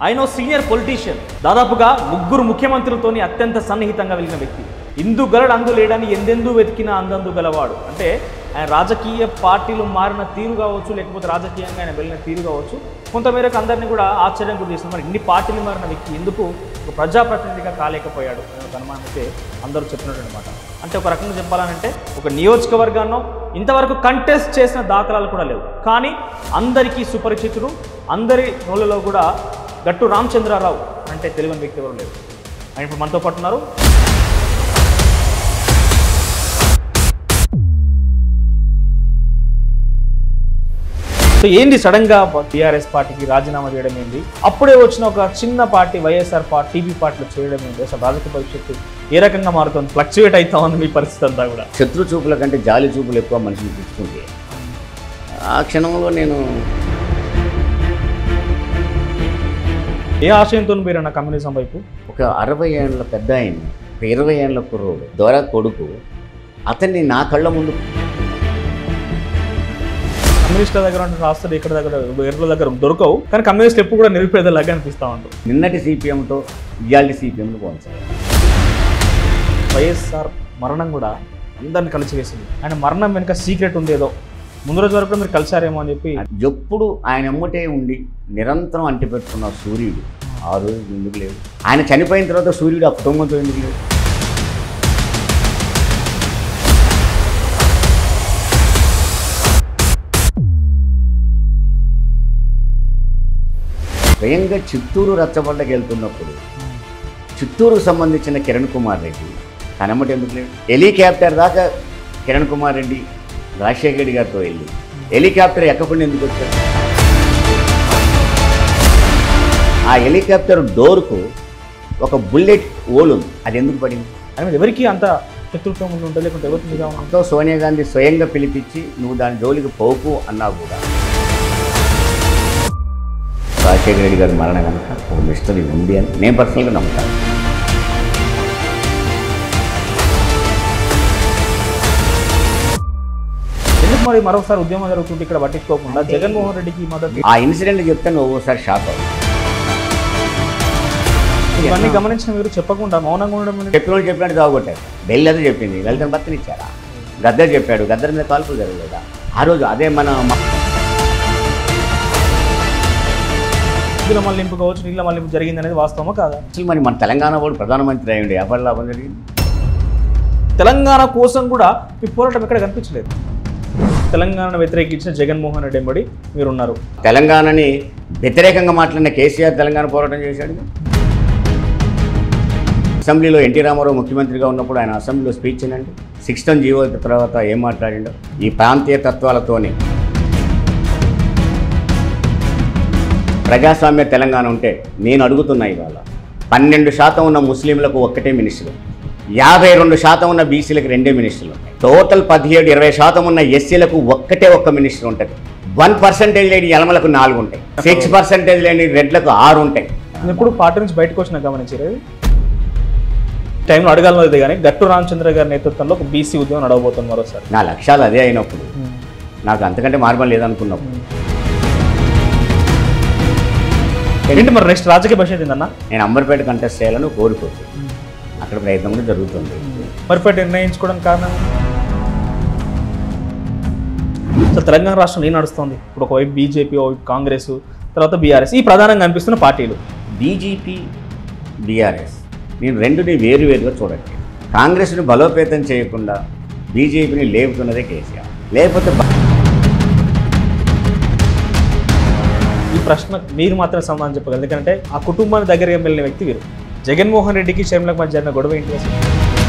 ఆయన ఓ senior politician దాదాపుగా ముగ్గురు ముఖ్యమంత్రులతోని అత్యంత సన్నిహితంగా వెళ్ళిన వ్యక్తి ఇందు గలడు అందు లేడని ఎందెందు వెతికిన అందందు గలవాడు అంటే ఆయన రాజకీయ పార్టీలు మారిన తీరు కావచ్చు లేకపోతే రాజకీయంగా ఆయన వెళ్ళిన తీరు కావచ్చు కొంతమేరకు అందరినీ కూడా ఆశ్చర్యం గురి చేస్తుంది మరి ఇన్ని పార్టీలు మారిన వ్యక్తి ఎందుకు ఒక ప్రజాప్రతినిధిగా కాలేకపోయాడు అనే ఒక అనుమానం అయితే అందరూ చెప్పినట్టు అనమాట అంటే ఒక రకంగా చెప్పాలంటే ఒక నియోజకవర్గాల్లో ఇంతవరకు కంటెస్ట్ చేసిన దాఖలాలు కూడా లేవు కానీ అందరికీ సుపరిచితుడు అందరి నోళ్ళలో కూడా గట్టు రామచంద్రారావు అంటే తెలియని వ్యక్తి ఎవరు లేరు ఆయన ఇప్పుడు మనతో పాటు ఉన్నారు సో ఏంటి సడన్ గా టీఆర్ఎస్ పార్టీకి రాజీనామా చేయడం ఏంటి అప్పుడే వచ్చిన ఒక చిన్న పార్టీ వైఎస్ఆర్ పార్టీ టీపీ పార్టీలో చేయడం ఏంటి అసలు రాజకీయ భవిష్యత్తు ఏ రకంగా మారుతుంది ఫ్లక్చువేట్ అవుతా ఉంది మీ పరిస్థితి అంతా కూడా శత్రు చూపుల కంటే జాలి చూపులు ఎక్కువ మనిషిని తెచ్చుకుంటే ఆ క్షణంలో నేను ఏ ఆశయంతో మీరు అన్న కమ్యూనిజం వైపు ఒక అరవై ఏళ్ళ పెద్ద ఆయన ఒక ఇరవై ఏళ్ళ కుర్రోడు దొర కొడుకు అతన్ని నా కళ్ళ ముందు కమ్యూనిస్టుల దగ్గర ఉంటే రాష్ట్రాలు ఇక్కడ దగ్గర ఎర్రల దగ్గర దొరకవు కానీ కమ్యూనిస్ట్ ఎప్పుడు కూడా నిరుపేదలాగా అనిపిస్తూ ఉంటారు నిన్నటి సిపిఎంతో ఇవాళ సిపిఎంను పోల్చాలి వైఎస్ఆర్ మరణం కూడా అందరిని కలిసి వేసింది ఆయన మరణం వెనుక సీక్రెట్ ఉంది ఏదో ముందు రోజు వరకు మీరు కలిసారేమో అని చెప్పి ఎప్పుడు ఆయన ఎమ్మటే ఉండి నిరంతరం అంటిపెట్టుకున్న సూర్యుడు ఆ రోజు ఎందుకు లేదు ఆయన చనిపోయిన తర్వాత సూర్యుడు ఆ కుటుంబంతో ఎందుకు లేదు స్వయంగా చిత్తూరు రచ్చబండకి వెళ్తున్నప్పుడు చిత్తూరుకు సంబంధించిన కిరణ్ కుమార్ రెడ్డి కనమ్మటి ఎందుకు లేడు హెలికాప్టర్ దాకా కిరణ్ కుమార్ రెడ్డి రాజశేఖర రెడ్డి గారితో వెళ్ళి హెలికాప్టర్ ఎక్కకుండా ఎందుకు వచ్చాడు ఆ హెలికాప్టర్ డోర్కు ఒక బుల్లెట్ ఓలు ఉంది అది ఎందుకు పడింది ఆయన మీద ఎవరికి అంత శత్రుత్వం ఉండి ఉంటుంది లేకుంటే ఎవరికి మీద ఉంది ఎంతో సోనియా గాంధీ స్వయంగా పిలిపించి నువ్వు దాని జోలికి పోకు అన్నా కూడా రాజశేఖర రెడ్డి గారి మరణం కనుక ఒక మిస్టరీ ఉంది అని నేను పర్సనల్గా నమ్ముతాను ఎందుకు మరి మరొకసారి ఉద్యమం జరుగుతుంటే ఇక్కడ పట్టించుకోకుండా జగన్మోహన్ రెడ్డికి మద్దతు ఆ ఇన్సిడెంట్ చెప్తే నువ్వు ఒక్కోసారి షాక్ అవుతావు ఇవన్నీ గమనించిన మీరు చెప్పకుండా మౌనంగా ఉండడం అనేది చెప్పిన వాళ్ళు చెప్పినట్టు తాగొట్టారు ఢిల్లీ అదే చెప్పింది లలితని భర్తని ఇచ్చారా గద్దర్ చెప్పాడు గద్దర్ మీద కాల్పులు జరగలేదా ఆ రోజు అదే మన మ- నిధుల మళ్లింపు కావచ్చు నీళ్ళ మళ్లింపు జరిగింది అనేది వాస్తవమా కాదా అసలు మరి మన తెలంగాణ వాడు ప్రధానమంత్రి అయ్యండి ఎవరి లాభం జరిగింది తెలంగాణ కోసం కూడా ఈ పోరాటం ఎక్కడ కనిపించలేదు తెలంగాణను వ్యతిరేకించిన జగన్మోహన్ రెడ్డి ఎంబడి మీరున్నారు తెలంగాణని వ్యతిరేకంగా మాట్లాడిన కేసీఆర్ తెలంగాణ పోరాటం చేశాడు అసెంబ్లీలో ఎన్టీ రామారావు ముఖ్యమంత్రిగా ఉన్నప్పుడు ఆయన అసెంబ్లీలో స్పీచ్ వినండి సిక్స్టన్ జీవో తర్వాత ఏం మాట్లాడిండో ఈ ప్రాంతీయ తత్వాలతోనే ప్రజాస్వామ్య తెలంగాణ ఉంటే నేను అడుగుతున్నా ఇవాళ పన్నెండు శాతం ఉన్న ముస్లింలకు ఒక్కటే మినిస్టర్ యాభై రెండు శాతం ఉన్న బీసీలకు రెండే మినిస్టర్లు ఉంటాయి టోటల్ పదిహేడు ఇరవై శాతం ఉన్న ఎస్సీలకు ఒక్కటే ఒక్క మినిస్టర్ ఉంటుంది వన్ పర్సెంటేజ్ లేని ఎలమలకు నాలుగు ఉంటాయి సిక్స్ పర్సెంటేజ్ లేని రెడ్లకు ఆరు ఉంటాయి నేను ఎప్పుడు పార్టీ నుంచి బయటకు వచ్చిన గమనించారు టైంలో అడగాలన్నది కానీ గట్టు రామచంద్ర గారి నేతృత్వంలో ఒక బీసీ ఉద్యమం నడవబోతుంది మరోసారి నా లక్ష్యాలు అదే అయినప్పుడు నాకు అంతకంటే మార్గం లేదనుకున్నప్పుడు ఏంటి మరి నెక్స్ట్ రాజకీయ భవిష్యత్తు ఏందన్నా నేను అంబర్పేట కంటెస్ట్ చేయాలని కోరుకోవచ్చు అక్కడ ప్రయత్నం కూడా జరుగుతుంది పర్ఫెక్ట్ నిర్ణయించుకోవడం కారణం అసలు తెలంగాణ రాష్ట్రంలో ఏం నడుస్తుంది ఇప్పుడు ఒకవైపు బీజేపీ ఒకవైపు కాంగ్రెస్ తర్వాత బీఆర్ఎస్ ఈ ప్రధానంగా అనిపిస్తున్న పార్టీలు బీజేపీ బీఆర్ఎస్ నేను రెండుని వేరు వేరుగా చూడండి కాంగ్రెస్ని బలోపేతం చేయకుండా బీజేపీని లేపుతున్నదే కేసీఆర్ లేకపోతే బ- ఈ ప్రశ్న మీరు మాత్రం సమాధానం చెప్పగలరు ఎందుకంటే ఆ కుటుంబాన్ని దగ్గరగా వెళ్ళిన వ్యక్తి వీరు జగన్మోహన్ రెడ్డికి షర్మిలకు మధ్య జరిగిన గొడవ ఏంటి అసలు